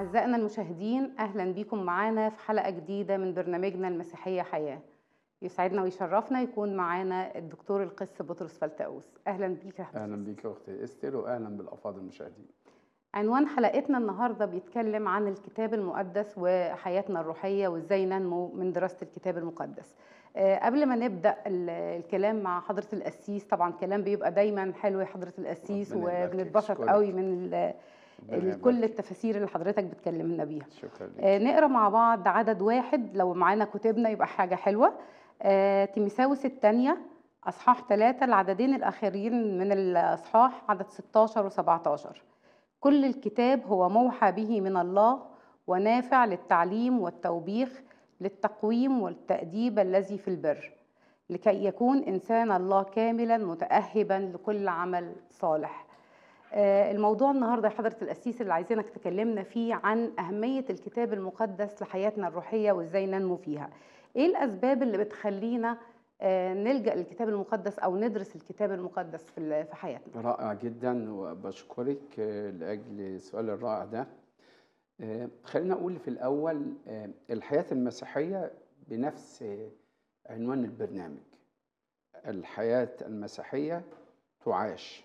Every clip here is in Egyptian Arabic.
أعزائنا المشاهدين أهلا بكم معانا في حلقة جديدة من برنامجنا المسيحية حياة يسعدنا ويشرفنا يكون معانا الدكتور القس بطرس فلتاوس أهلا بيك يا حبيبي اهلا بيك يا اختي استر واهلا بالافاضل المشاهدين عنوان حلقتنا النهاردة بيتكلم عن الكتاب المقدس وحياتنا الروحية وإزاي ننمو من دراسة الكتاب المقدس آه، قبل ما نبدأ ال- الكلام مع حضرة القسيس طبعا كلام بيبقى دايما حلو يا حضرة القسيس ربنا يبارك فيك، وبنتبسط أشكرك. قوي من ال- ربنا ال- يبارك كل فيك. التفاسير اللي حضرتك بتكلمنا بيها شكرا لك آه، نقرا مع بعض عدد واحد لو معانا كتبنا يبقى حاجة حلوة آه، تيمساوس الثانية أصحاح ثلاثة العددين الأخيرين من الأصحاح عدد 16 و17 كل الكتاب هو موحى به من الله ونافع للتعليم والتوبيخ للتقويم والتأديب الذي في البر لكي يكون إنسان الله كاملا متأهبا لكل عمل صالح آه، الموضوع النهارده يا حضره القسيس اللي عايزينك تكلمنا فيه عن اهميه الكتاب المقدس لحياتنا الروحيه وازاي ننمو فيها. ايه الاسباب اللي بتخلينا آه، نلجا للكتاب المقدس او ندرس الكتاب المقدس في ال- في حياتنا؟ رائع جدا وبشكرك آه، لاجل السؤال الرائع ده آه، خلينا اقول في الاول آه، الحياه المسيحيه بنفس آه، عنوان البرنامج الحياه المسيحيه تعاش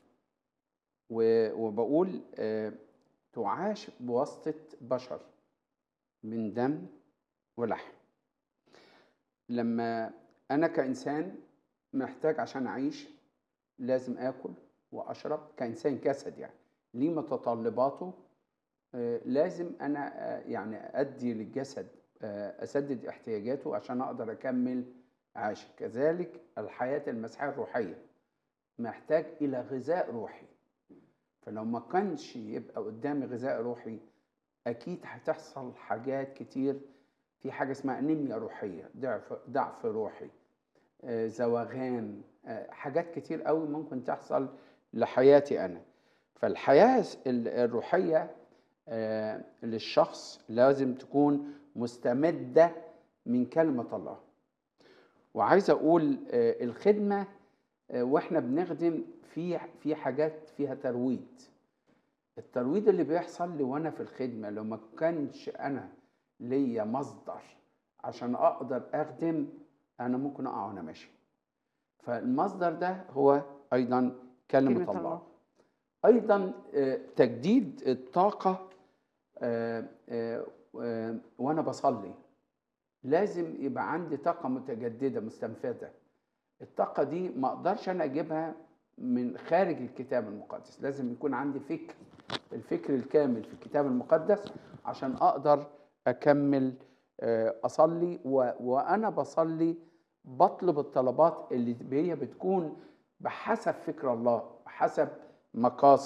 و- وبقول آه، تعاش بواسطه بشر من دم ولحم لما انا كانسان محتاج عشان اعيش لازم اكل واشرب كانسان جسد يعني ليه متطلباته آه، لازم انا آه، يعني ادي للجسد آه، اسدد احتياجاته عشان اقدر اكمل عايش كذلك الحياه المسيحيه الروحيه محتاج الى غذاء روحي فلو ما كانش يبقى قدامي غذاء روحي اكيد هتحصل حاجات كتير في حاجه اسمها انيميا روحيه ضعف ضعف روحي آه، زواغان آه، حاجات كتير قوي ممكن تحصل لحياتي انا فالحياه ال- الروحيه آه، للشخص لازم تكون مستمده من كلمه الله وعايز اقول آه، الخدمه آه، واحنا بنخدم في في حاجات فيها ترويض الترويض اللي بيحصل لي وانا في الخدمه لو ما كانش انا ليا مصدر عشان اقدر اخدم انا ممكن اقع وانا ماشي فالمصدر ده هو ايضا كلمه, كلمة الله. الله. ايضا آه، تجديد الطاقه آه، آه، آه، وانا بصلي لازم يبقى عندي طاقه متجدده مستنفذه الطاقه دي ما اقدرش انا اجيبها من خارج الكتاب المقدس لازم يكون عندي فكر الفكر الكامل في الكتاب المقدس عشان اقدر اكمل آه، اصلي و- وانا بصلي بطلب الطلبات اللي هي بتكون بحسب فكر الله حسب مقاصد